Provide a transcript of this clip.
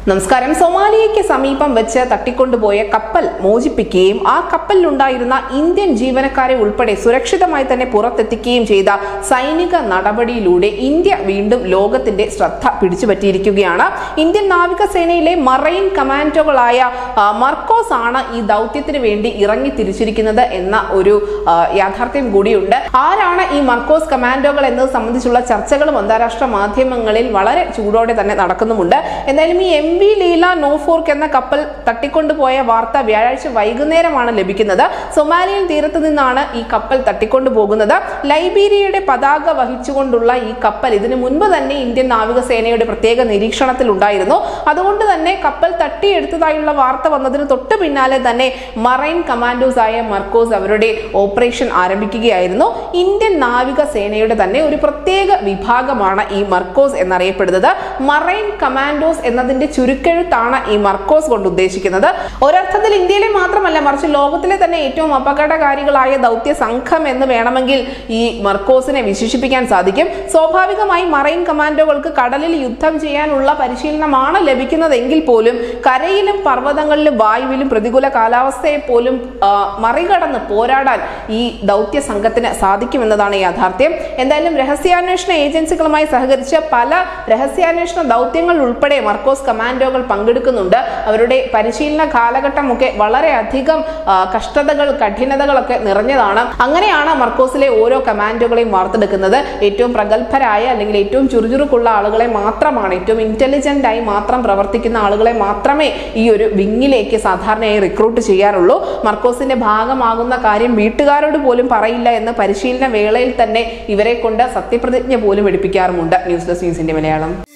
നമസ്കാരം സൊമാലിയയ്ക്ക് സമീപം വെച്ച് തട്ടിക്കൊണ്ടുപോയ കപ്പൽ മോചിപ്പിക്കുകയും ആ കപ്പലിലുണ്ടായിരുന്ന ഇന്ത്യൻ ജീവനക്കാരെ ഉൾപ്പെടെ സുരക്ഷിതമായി തന്നെ പുറത്തെത്തിക്കുകയും ചെയ്ത സൈനിക നടപടിയിലൂടെ ഇന്ത്യ വീണ്ടും ലോകത്തിന്റെ ശ്രദ്ധ പിടിച്ചുപറ്റിയിരിക്കുകയാണ് ഇന്ത്യൻ നാവികസേനയിലെ മറൈൻ കമാൻഡോകളായ ആ, മർക്കോസ് ആണ് ഈ ദൗത്യത്തിന് വേണ്ടി ഇറങ്ങി തിരിച്ചിരിക്കുന്നത് എന്ന ഒരു ആ, യാഥാർത്ഥ്യം കൂടിയുണ്ട് ആരാണ് ഈ മർക്കോസ് കമാൻഡോകൾ എന്നത് സംബന്ധിച്ചുള്ള ചർച്ചകളും അന്താരാഷ്ട്ര മാധ്യമങ്ങളിൽ വളരെ ചൂടോടെ തന്നെ നടക്കുന്നുമുണ്ട് എന്തായാലും ഈ എം വി ലീല നോഫോർക്ക് എന്ന കപ്പൽ തട്ടിക്കൊണ്ടുപോയ വാർത്ത വ്യാഴാഴ്ച വൈകുന്നേരമാണ് ലഭിക്കുന്നത് സൊമാലിയൻ തീരത്ത് നിന്നാണ് ഈ കപ്പൽ തട്ടിക്കൊണ്ടു പോകുന്നത് ലൈബീരിയയുടെ പതാക വഹിച്ചുകൊണ്ടുള്ള ഈ കപ്പൽ ഇതിനു മുൻപ് തന്നെ ഇന്ത്യൻ നാവികസേനയുടെ പ്രത്യേക നിരീക്ഷണത്തിലുണ്ടായിരുന്നു അതുകൊണ്ട് തന്നെ കപ്പൽ തട്ടിയെടുത്തതായുള്ള വാർത്ത വന്നതിന് തൊട്ട് പിന്നാലെ തന്നെ മറൈൻ കമാൻഡോസ് ആയ മർക്കോസ് അവരുടെ ഓപ്പറേഷൻ ആരംഭിക്കുകയായിരുന്നു ഇന്ത്യൻ നാവികസേനയുടെ തന്നെ ഒരു പ്രത്യേക വിഭാഗമാണ് ഈ മർക്കോസ് എന്നറിയപ്പെടുന്നത് മറൈൻ കമാൻഡോസ് എന്നതിന്റെ ചുരുക്കെഴുത്താണ് ഈ മർക്കോസ് കൊണ്ട് ഉദ്ദേശിക്കുന്നത് ഒരർത്ഥത്തിൽ ഇന്ത്യയിലെ മാത്രമല്ല മറിച്ച് ലോകത്തിലെ തന്നെ ഏറ്റവും അപകടകാരികളായ ദൗത്യ സംഘം എന്ന് വേണമെങ്കിൽ ഈ മർക്കോസിനെ വിശേഷിപ്പിക്കാൻ സാധിക്കും സ്വാഭാവികമായി മറൈൻ കമാൻഡോകൾക്ക് കടലിൽ യുദ്ധം ചെയ്യാനുള്ള പരിശീലനമാണ് ലഭിക്കുന്നതെങ്കിൽ പോലും കരയിലും പർവ്വതങ്ങളിലും വായുവിലും പ്രതികൂല കാലാവസ്ഥയെ പോലും ആ, മറികടന്ന് പോരാടാൻ ഈ ദൗത്യ സംഘത്തിന് സാധിക്കുമെന്നതാണ് യാഥാർത്ഥ്യം എന്തായാലും രഹസ്യാന്വേഷണ ഏജൻസികളുമായി സഹകരിച്ച് പല രഹസ്യാന്വേഷണ ദൗത്യങ്ങൾ ഉൾപ്പെടെ മർക്കോസ് കമാൻഡോകൾ പങ്കെടുക്കുന്നുണ്ട് അവരുടെ പരിശീലന കാലഘട്ടമൊക്കെ വളരെയധികം ആ, കഷ്ടതകൾ കഠിനതകളൊക്കെ നിറഞ്ഞതാണ് അങ്ങനെയാണ് മർക്കോസിലെ ഓരോ കമാൻഡോകളെയും വാർത്തെടുക്കുന്നത് ഏറ്റവും പ്രഗത്ഭരായ അല്ലെങ്കിൽ ഏറ്റവും ചുറുചുറുക്കുള്ള ആളുകളെ മാത്രമാണ് ഏറ്റവും ഇന്റലിജന്റ് ആയി മാത്രം പ്രവർത്തിക്കുന്ന ആളുകളെ മാത്രമേ ഈ ഒരു വിങ്ങിലേക്ക് സാധാരണയായി റിക്രൂട്ട് ചെയ്യാറുള്ളൂ മർക്കോസിന്റെ ഭാഗമാകുന്ന കാര്യം വീട്ടുകാരോട് പോലും പറയില്ല എന്ന് പരിശീലന വേളയിൽ തന്നെ ഇവരെ കൊണ്ട് സത്യപ്രതിജ്ഞ പോലും എടുപ്പിക്കാറുമുണ്ട് ന്യൂസ് ഡെസ്ക് ന്യൂസിന്റെ മലയാളം